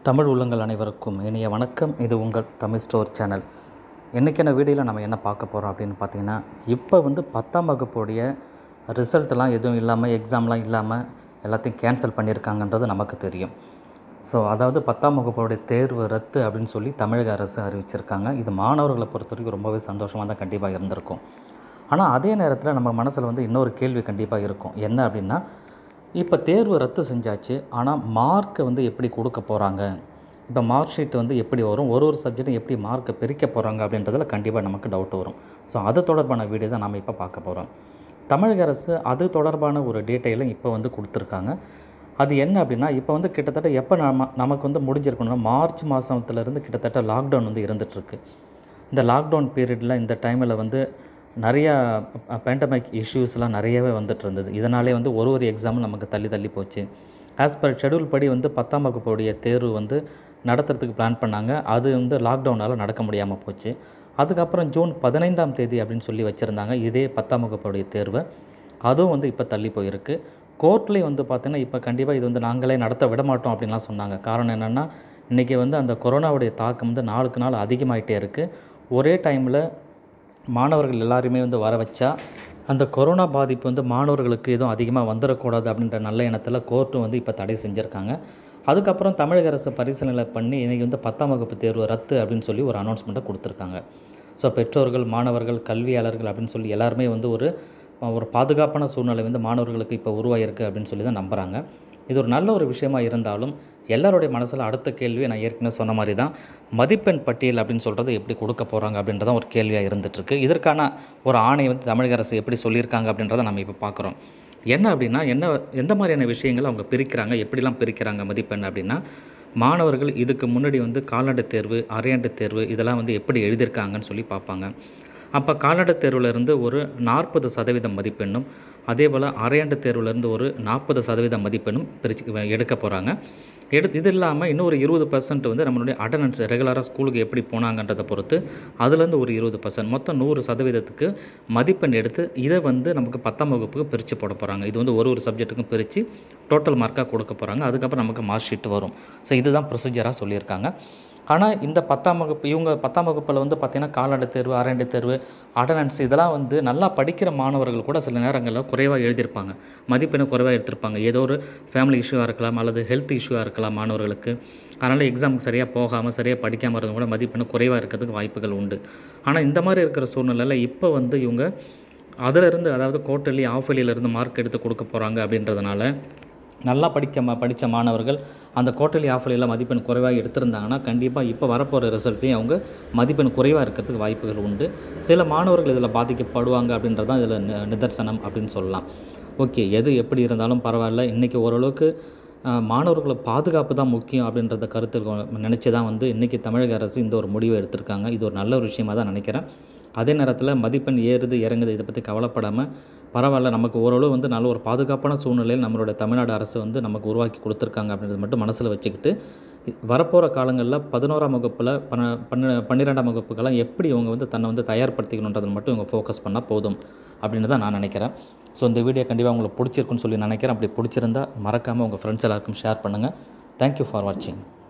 தமிழ் உள்ளங்கள் அனைவருக்கும் இனிய வணக்கம் இது உங்கள் தமிழ் ஸ்டோர் சேனல் இன்றைக்கான வீடியோவில் நம்ம என்ன பார்க்க போகிறோம் அப்படின்னு பார்த்தீங்கன்னா இப்போ வந்து பத்தாம் வகுப்புடைய ரிசல்ட்லாம் எதுவும் இல்லாமல் எக்ஸாம்லாம் இல்லாமல் எல்லாத்தையும் கேன்சல் பண்ணியிருக்காங்கன்றது நமக்கு தெரியும் ஸோ அதாவது பத்தாம் வகுப்போடைய தேர்வு ரத்து அப்படின்னு சொல்லி தமிழக அரசு அறிவிச்சிருக்காங்க இது மாணவர்களை பொறுத்த வரைக்கும் ரொம்பவே சந்தோஷமாக தான் கண்டிப்பாக இருந்திருக்கும் ஆனால் அதே நேரத்தில் நம்ம மனசில் வந்து இன்னொரு கேள்வி கண்டிப்பாக இருக்கும் என்ன அப்படின்னா இப்போ தேர்வு ரத்து செஞ்சாச்சு ஆனால் மார்க்கை வந்து எப்படி கொடுக்க போகிறாங்க இப்போ மார்க் ஷீட் வந்து எப்படி வரும் ஒரு ஒரு சப்ஜெக்ட்டும் எப்படி மார்க்கை பிரிக்க போகிறாங்க அப்படின்றதுல கண்டிப்பாக நமக்கு டவுட் வரும் ஸோ அது தொடர்பான வீடியோ தான் நம்ம இப்போ பார்க்க போகிறோம் தமிழக அரசு அது தொடர்பான ஒரு டீட்டெயிலும் இப்போ வந்து கொடுத்துருக்காங்க அது என்ன அப்படின்னா இப்போ வந்து கிட்டத்தட்ட எப்போ நம்ம நமக்கு வந்து முடிஞ்சிருக்கணும்னா மார்ச் மாதத்துலேருந்து கிட்டத்தட்ட லாக்டவுன் வந்து இருந்துகிட்ருக்கு இந்த லாக்டவுன் பீரியடில் இந்த டைமில் வந்து நிறையா பேண்டமிக் இஷ்யூஸ்லாம் நிறையவே வந்துட்டு இருந்தது இதனாலே வந்து ஒரு ஒரு எக்ஸாமும் நமக்கு தள்ளி தள்ளி போச்சு ஆஸ் பர் ஷெடியூல் படி வந்து பத்தாம் வகுப்புடைய தேர்வு வந்து நடத்துறதுக்கு பிளான் பண்ணாங்க அது வந்து லாக்டவுனால் நடக்க முடியாமல் போச்சு அதுக்கப்புறம் ஜூன் பதினைந்தாம் தேதி அப்படின்னு சொல்லி வச்சுருந்தாங்க இதே பத்தாம் வகுப்புடைய தேர்வை அதுவும் வந்து இப்போ தள்ளி போயிருக்கு கோர்ட்லேயும் வந்து பார்த்தீங்கன்னா இப்போ கண்டிப்பாக இது வந்து நாங்களே நடத்த விட மாட்டோம் அப்படின்லாம் சொன்னாங்க காரணம் என்னென்னா இன்றைக்கி வந்து அந்த கொரோனாவுடைய தாக்கம் வந்து நாளுக்கு நாள் அதிகமாகிட்டே இருக்குது ஒரே டைமில் மாணவர்கள் எல்லாருமே வந்து வர வச்சா அந்த கொரோனா பாதிப்பு வந்து மாணவர்களுக்கு எதுவும் அதிகமாக வந்துடக்கூடாது அப்படின்ற நல்ல எண்ணத்தில் கோர்ட்டும் வந்து இப்போ தடை செஞ்சுருக்காங்க அதுக்கப்புறம் தமிழக அரசு பரிசீலனை பண்ணி இன்றைக்கி வந்து பத்தாம் வகுப்பு தேர்வு ரத்து அப்படின்னு சொல்லி ஒரு அனௌன்ஸ்மெண்ட்டை கொடுத்துருக்காங்க ஸோ பெற்றோர்கள் மாணவர்கள் கல்வியாளர்கள் அப்படின்னு சொல்லி எல்லாருமே வந்து ஒரு ஒரு பாதுகாப்பான சூழ்நிலை வந்து மாணவர்களுக்கு இப்போ உருவாகிருக்கு அப்படின்னு சொல்லி தான் நம்புகிறாங்க இது ஒரு நல்ல ஒரு விஷயமா இருந்தாலும் எல்லாருடைய மனசில் அடுத்த கேள்வி நான் ஏற்கனவே சொன்ன மாதிரி தான் மதிப்பெண் பட்டியல் அப்படின்னு சொல்கிறது எப்படி கொடுக்க போகிறாங்க அப்படின்றதான் ஒரு கேள்வியாக இருந்துகிட்ருக்கு இதற்கான ஒரு ஆணை வந்து தமிழக அரசு எப்படி சொல்லியிருக்காங்க அப்படின்றத நம்ம இப்போ பார்க்குறோம் என்ன அப்படின்னா என்ன எந்த மாதிரியான விஷயங்கள் அவங்க பிரிக்கிறாங்க எப்படிலாம் பிரிக்கிறாங்க மதிப்பெண் அப்படின்னா மாணவர்கள் இதுக்கு முன்னாடி வந்து கால்நடை தேர்வு அரையாண்டு தேர்வு இதெல்லாம் வந்து எப்படி எழுதியிருக்காங்கன்னு சொல்லி பார்ப்பாங்க அப்போ கால்நடை தேர்விலேருந்து ஒரு நாற்பது சதவீதம் மதிப்பெண்ணும் அதே போல் அரையாண்டு தேர்விலேருந்து ஒரு நாற்பது சதவீத மதிப்பெண்ணும் பிரிச்சு எடுக்க போகிறாங்க எடுத்து இது இல்லாமல் இன்னும் ஒரு இருபது பர்சன்ட் வந்து நம்மளுடைய அட்டண்டன்ஸ் ரெகுலராக ஸ்கூலுக்கு எப்படி போனாங்கன்றதை பொறுத்து அதுலேருந்து ஒரு இருபது பர்சன்ட் மொத்தம் நூறு சதவீதத்துக்கு மதிப்பெண் எடுத்து இதை வந்து நமக்கு பத்தாம் வகுப்புக்கு பிரித்து போட போகிறாங்க இது வந்து ஒரு ஒரு சப்ஜெக்ட்டுக்கும் பிரித்து டோட்டல் மார்க்காக கொடுக்க போகிறாங்க அதுக்கப்புறம் நமக்கு மார்க் ஷீட் வரும் ஸோ இதுதான் ப்ரொசீஜராக சொல்லியிருக்காங்க ஆனால் இந்த பத்தாம் வகுப்பு இவங்க பத்தாம் வகுப்பில் வந்து பார்த்திங்கன்னா கால்நடை தேர்வு அரையாண்டு தேர்வு அட்டண்டன்ஸ் இதெல்லாம் வந்து நல்லா படிக்கிற மாணவர்கள் கூட சில நேரங்களில் குறைவாக எழுதியிருப்பாங்க மதிப்பெண்ணை குறைவாக எடுத்திருப்பாங்க ஏதோ ஒரு ஃபேமிலி இஷ்யூவாக இருக்கலாம் அல்லது ஹெல்த் இஷ்யூவாக இருக்கலாம் மாணவர்களுக்கு அதனால் எக்ஸாமுக்கு சரியாக போகாமல் சரியாக படிக்காமல் இருந்தவங்க கூட மதிப்பெண்ணு குறைவாக இருக்கிறதுக்கு வாய்ப்புகள் உண்டு ஆனால் இந்த மாதிரி இருக்கிற சூழ்நிலையில் இப்போ வந்து இவங்க அதிலிருந்து அதாவது குவார்ட்டர்லி ஆஃப் இயர்லியிலேருந்து மார்க் எடுத்து கொடுக்க போகிறாங்க அப்படின்றதுனால நல்லா படிக்க ம படித்த மாணவர்கள் அந்த குவார்ட்டர்லி ஆஃபர்ல மதிப்பெண் குறைவாக எடுத்திருந்தாங்கன்னா கண்டிப்பாக இப்போ வரப்போகிற ரிசல்ட்லேயும் அவங்க மதிப்பெண் குறைவாக இருக்கிறதுக்கு வாய்ப்புகள் உண்டு சில மாணவர்கள் இதில் பாதிக்கப்படுவாங்க அப்படின்றது தான் இதில் நி- நிதர்சனம் அப்படின்னு சொல்லலாம் ஓகே எது எப்படி இருந்தாலும் பரவாயில்ல இன்றைக்கி ஓரளவுக்கு ஆஹ், மாணவர்களை பாதுகாப்பு தான் முக்கியம் அப்படின்றத கருத்தில் நினச்சி தான் வந்து இன்றைக்கி தமிழக அரசு இந்த ஒரு முடிவை எடுத்திருக்காங்க இது ஒரு நல்ல ஒரு விஷயமாக தான் நினைக்கிறேன் அதே நேரத்தில் மதிப்பெண் ஏறுது இறங்குது இதை பற்றி கவலைப்படாமல் பரவாயில்ல நமக்கு ஓரளவு வந்து நல்ல ஒரு பாதுகாப்பான சூழ்நிலையில் நம்மளோட தமிழ்நாடு அரசு வந்து நமக்கு உருவாக்கி கொடுத்துருக்காங்க அப்படின்றத மட்டும் மனசில் வச்சுக்கிட்டு இ- வரப்போகிற காலங்களில் பதினோராம் வகுப்பில் பன்ன பன்ன பன்னிரெண்டாம் வகுப்புக்கெல்லாம் எப்படி இவங்க வந்து தன்னை வந்து தயார்படுத்திக்கணுன்றதை மட்டும் இவங்க ஃபோக்கஸ் பண்ணால் போதும் அப்படின்னு தான் நான் நினைக்கிறேன் ஸோ இந்த வீடியோ கண்டிப்பாக உங்களுக்கு பிடிச்சிருக்குன்னு சொல்லி நினைக்கிறேன் அப்படி பிடிச்சிருந்தா மறக்காமல் உங்கள் ஃப்ரெண்ட்ஸ் எல்லாருக்கும் ஷேர் பண்ணுங்கள் தேங்க்யூ ஃபார் வாட்சிங்